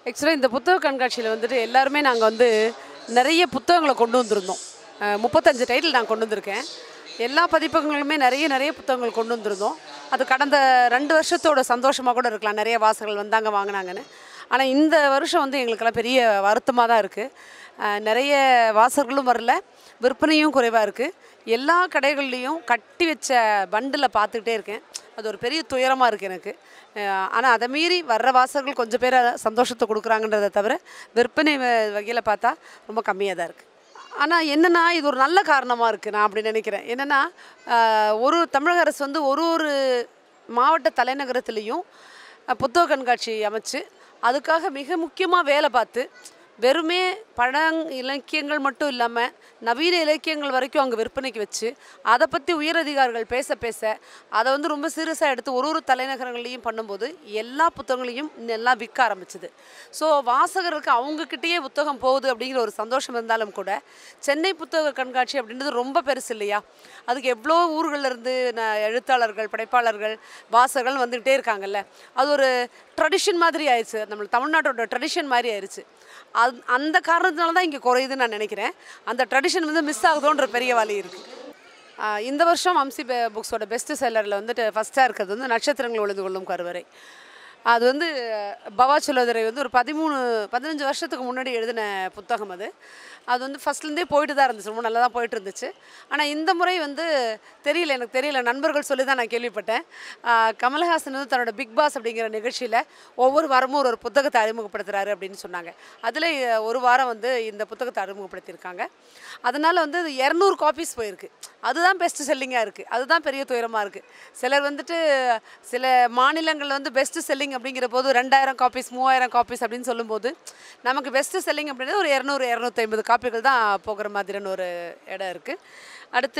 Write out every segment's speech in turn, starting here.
ஆக்சுவலாக இந்த புத்தக கண்காட்சியில் வந்துட்டு எல்லாருமே நாங்கள் வந்து நிறைய புத்தகங்களை கொண்டு வந்திருந்தோம் அஹ் முப்பத்தஞ்சு டைட்டில் நான் கொண்டு வந்திருக்கேன் எல்லா பதிப்பகங்களுமே நிறைய நிறைய புத்தகங்கள் கொண்டு வந்திருந்தோம் அது கடந்த ரெண்டு வருஷத்தோட சந்தோஷமாக கூட இருக்கலாம் நிறைய வாசகர்கள் வந்தாங்க வாங்கினாங்கன்னு ஆனால் இந்த வருஷம் வந்து எங்களுக்கெல்லாம் பெரிய வருத்தமாக தான் இருக்குது நிறைய வாசகர்களும் வரல விற்பனையும் குறைவாக இருக்குது எல்லா கடைகள்லேயும் கட்டி வச்ச பண்டில் பார்த்துக்கிட்டே இருக்கேன் அது ஒரு பெரிய துயரமாக இருக்குது எனக்கு ஆனால் அதை மீறி வர்ற வாசகர்கள் கொஞ்சம் பேர் சந்தோஷத்தை கொடுக்குறாங்கன்றதை தவிர விற்பனை வகையில் பார்த்தா ரொம்ப கம்மியாக தான் இருக்குது ஆனால் என்னென்னா இது ஒரு நல்ல காரணமாக இருக்குது நான் அப்படி நினைக்கிறேன் என்னென்னா ஒரு தமிழக அரசு வந்து ஒரு ஒரு மாவட்ட தலைநகரத்துலேயும் அஹ், புத்தக கண்காட்சி அமைச்சு அதுக்காக மிக முக்கியமாக வேலை பார்த்து வெறுமே பழங் இலக்கியங்கள் மட்டும் இல்லாமல் நவீன இலக்கியங்கள் வரைக்கும் அங்கே விற்பனைக்கு வச்சு அதை பற்றி உயரதிகாரிகள் பேச பேச அதை வந்து ரொம்ப சீரியஸாக எடுத்து ஒரு ஒரு தலைநகரங்களையும் பண்ணும்போது எல்லா புத்தகங்களையும் எல்லாம் விற்க ஆரம்பிச்சுது ஸோ வாசகருக்கு அவங்கக்கிட்டேயே புத்தகம் போகுது அப்படிங்கிற ஒரு சந்தோஷம் இருந்தாலும் கூட சென்னை புத்தக கண்காட்சி அப்படின்றது ரொம்ப பெருசு இல்லையா அதுக்கு எவ்வளோ ஊர்கள்ல இருந்து ந- எழுத்தாளர்கள் படைப்பாளர்கள் வாசகர்கள் வந்துக்கிட்டே இருக்காங்கல்ல அது ஒரு ட்ரெடிஷன் மாதிரி ஆயிடுச்சு நம்ம தமிழ்நாட்டோட ட்ரெடிஷன் மாதிரி ஆயிடுச்சு அது அந்த காரணத்தினால தான் இங்கே குறையுதுன்னு நான் நினைக்கிறேன் அந்த ட்ரெடிஷன் வந்து மிஸ் ஆகுதோன்ற பெரிய வழி இருக்குது இந்த வருஷம் வம்சி புக்ஸோட பெஸ்ட் செல்லரில் வந்துட்டு ஃபஸ்ட்டாக இருக்கிறது வந்து நட்சத்திரங்கள் ஒளிந்து கொள்ளும் கருவறை அது வந்து பவா சுலோதரை வந்து ஒரு பதிமூணு பதினஞ்சு வருஷத்துக்கு முன்னாடி எழுதின புத்தகம் அது அது வந்து ஃபஸ்ட்லேருந்தே போயிட்டு தான் இருந்துச்சு ரொம்ப நல்லா தான் போயிட்டு இருந்துச்சு ஆனால் இந்த முறை வந்து தெரியல எனக்கு தெரியல நண்பர்கள் சொல்லி தான் நான் கேள்விப்பட்டேன் ஆஹ் கமலஹாசன் வந்து தன்னோட பிக் பாஸ் அப்படிங்கிற நிகழ்ச்சியில் ஒவ்வொரு வாரமும் ஒரு ஒரு புத்தகத்தை அறிமுகப்படுத்துகிறாரு அப்படின்னு சொன்னாங்க அதில் ஒரு வாரம் வந்து இந்த புத்தகத்தை அறிமுகப்படுத்தியிருக்காங்க அதனால் வந்து இரநூறு காப்பீஸ் போயிருக்கு அதுதான் பெஸ்ட் செல்லிங்காக இருக்குது அதுதான் பெரிய துயரமாக இருக்குது சிலர் வந்துட்டு சில மாநிலங்களில் வந்து பெஸ்ட் செல்லிங் அப்படிங்கிற போது ரெண்டாயிரம் காப்பீஸ் மூவாயிரம் காப்பீஸ் அப்படின்னு சொல்லும்போது நமக்கு பெஸ்ட் செல்லிங் அப்படின்றது ஒரு இரநூறு இரநூத்தி ஐம்பது காப்பிகள் தான் போகிற மாதிரியான ஒரு இடம் இருக்குது அடுத்து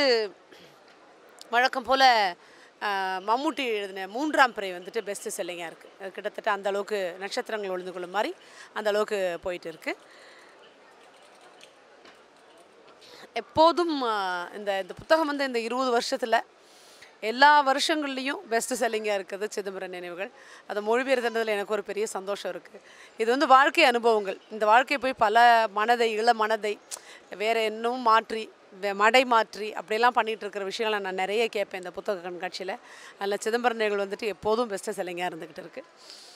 வழக்கம் போல் மம்முட்டி எழுதின மூன்றாம் பிறை வந்துட்டு பெஸ்ட் செல்லிங்காக இருக்குது கிட்டத்தட்ட அந்த அளவுக்கு நட்சத்திரங்கள் ஒளிந்து கொள்ளும் மாதிரி அந்த அளவுக்கு போயிட்டு இருக்குது எப்போதும் ஆஹ், இந்த இந்த புத்தகம் வந்து இந்த இருபது வருஷத்தில் எல்லா வருஷங்கள்லேயும் பெஸ்ட் செல்லிங்காக இருக்குது சிதம்பரம் நினைவுகள் அதை மொழிபெயர்த்ததில் எனக்கு ஒரு பெரிய சந்தோஷம் இருக்குது இது வந்து வாழ்க்கை அனுபவங்கள் இந்த வாழ்க்கையை போய் பல மனதை இள மனதை வேறு இன்னும் மாற்றி வே- மடை மாற்றி அப்படியெல்லாம் பண்ணிகிட்டு இருக்கிற விஷயங்களை நான் நிறைய கேட்பேன் இந்த புத்தக கண்காட்சியில் அதில் சிதம்பரம் நினைவுகள் வந்துட்டு எப்போதும் பெஸ்ட் செல்லிங்காக இருந்துக்கிட்டு இருக்குது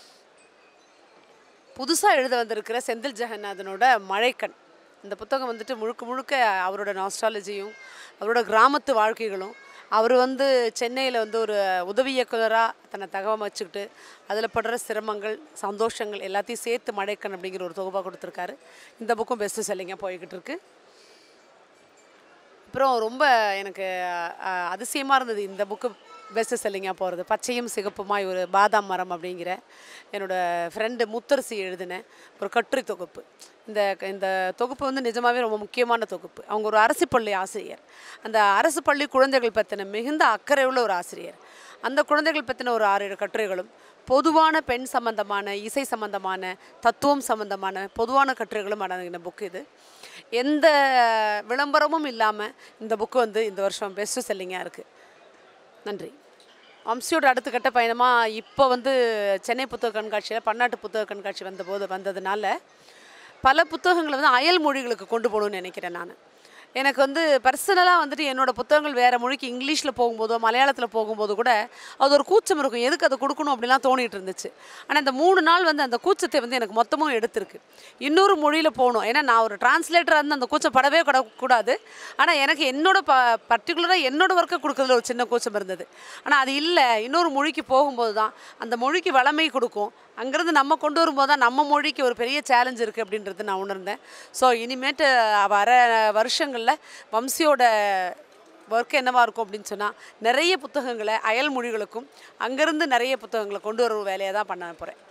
புதுசாக எழுத வந்திருக்கிற செந்தில் ஜெகநாதனோட மழைக்கண் இந்த புத்தகம் வந்துட்டு முழுக்க முழுக்க அவரோட நாஸ்டாலஜியும் அவரோட கிராமத்து வாழ்க்கைகளும் அவர் வந்து சென்னையில் வந்து ஒரு உதவி இயக்குனராக தன்னை தகவல் வச்சுக்கிட்டு அதில் படுற சிரமங்கள் சந்தோஷங்கள் எல்லாத்தையும் சேர்த்து மழைக்கண் அப்படிங்கிற ஒரு தொகுப்பாக கொடுத்துருக்காரு இந்த புக்கும் பெஸ்ட்டு செல்லிங்காக போய்கிட்டு இருக்கு அப்புறம் ரொம்ப எனக்கு அஹ், அதிசயமாக இருந்தது இந்த புக்கு பெஸ்ட் செல்லிங்காக போகிறது பச்சையும் சிகப்புமாய் ஒரு பாதாம் மரம் அப்படிங்கிற என்னோட ஃப்ரெண்டு முத்தரசி எழுதின ஒரு கட்டுரை தொகுப்பு இந்த இந்த தொகுப்பு வந்து நிஜமாவே ரொம்ப முக்கியமான தொகுப்பு அவங்க ஒரு அரசு பள்ளி ஆசிரியர் அந்த அரசு பள்ளி குழந்தைகள் பற்றின மிகுந்த அக்கறை உள்ள ஒரு ஆசிரியர் அந்த குழந்தைகள் பற்றின ஒரு ஆறு ஏழு கட்டுரைகளும் பொதுவான பெண் சம்பந்தமான இசை சம்பந்தமான தத்துவம் சம்பந்தமான பொதுவான கட்டுரைகளும் அடங்கின புக் இது எந்த விளம்பரமும் இல்லாமல் இந்த புக்கு வந்து இந்த வருஷம் பெஸ்ட் செல்லிங்காக இருக்குது நன்றி வம்சியோட அடுத்த கட்ட பயணமாக இப்போ வந்து சென்னை புத்தக கண்காட்சியில் பன்னாட்டு புத்தக கண்காட்சி வந்தபோது வந்ததுனால பல புத்தகங்களை வந்து அயல் மொழிகளுக்கு கொண்டு போகணும்னு நினைக்கிறேன் நான் எனக்கு வந்து பர்சனலாக வந்துட்டு என்னோட புத்தகங்கள் வேறு மொழிக்கு இங்கிலீஷில் போகும்போதோ மலையாளத்தில் போகும்போது கூட அது ஒரு கூச்சம் இருக்கும் எதுக்கு அதை கொடுக்கணும் அப்படிலாம் தோணிட்டு இருந்துச்சு ஆனால் இந்த மூணு நாள் வந்து அந்த கூச்சத்தை வந்து எனக்கு மொத்தமும் எடுத்திருக்கு இன்னொரு மொழியில் போகணும் ஏன்னா நான் ஒரு டிரான்ஸ்லேட்டராக இருந்து அந்த கூச்சம் படவே கூட கூடாது ஆனால் எனக்கு என்னோட ப பர்டிகுலராக என்னோட ஒர்க்கை கொடுக்கறதுல ஒரு சின்ன கூச்சம் இருந்தது ஆனால் அது இல்லை இன்னொரு மொழிக்கு போகும்போது தான் அந்த மொழிக்கு வளமை கொடுக்கும் அங்கேருந்து நம்ம கொண்டு வரும்போது தான் நம்ம மொழிக்கு ஒரு பெரிய சேலஞ்ச் இருக்குது அப்படின்றது நான் உணர்ந்தேன் ஸோ இனிமேட்டு வர வருஷங்களில் வம்சியோட ஒர்க் என்னவாக இருக்கும் அப்படின்னு சொன்னால் நிறைய புத்தகங்களை அயல் மொழிகளுக்கும் அங்கேருந்து நிறைய புத்தகங்களை கொண்டு வர வேலையை தான் பண்ண போகிறேன்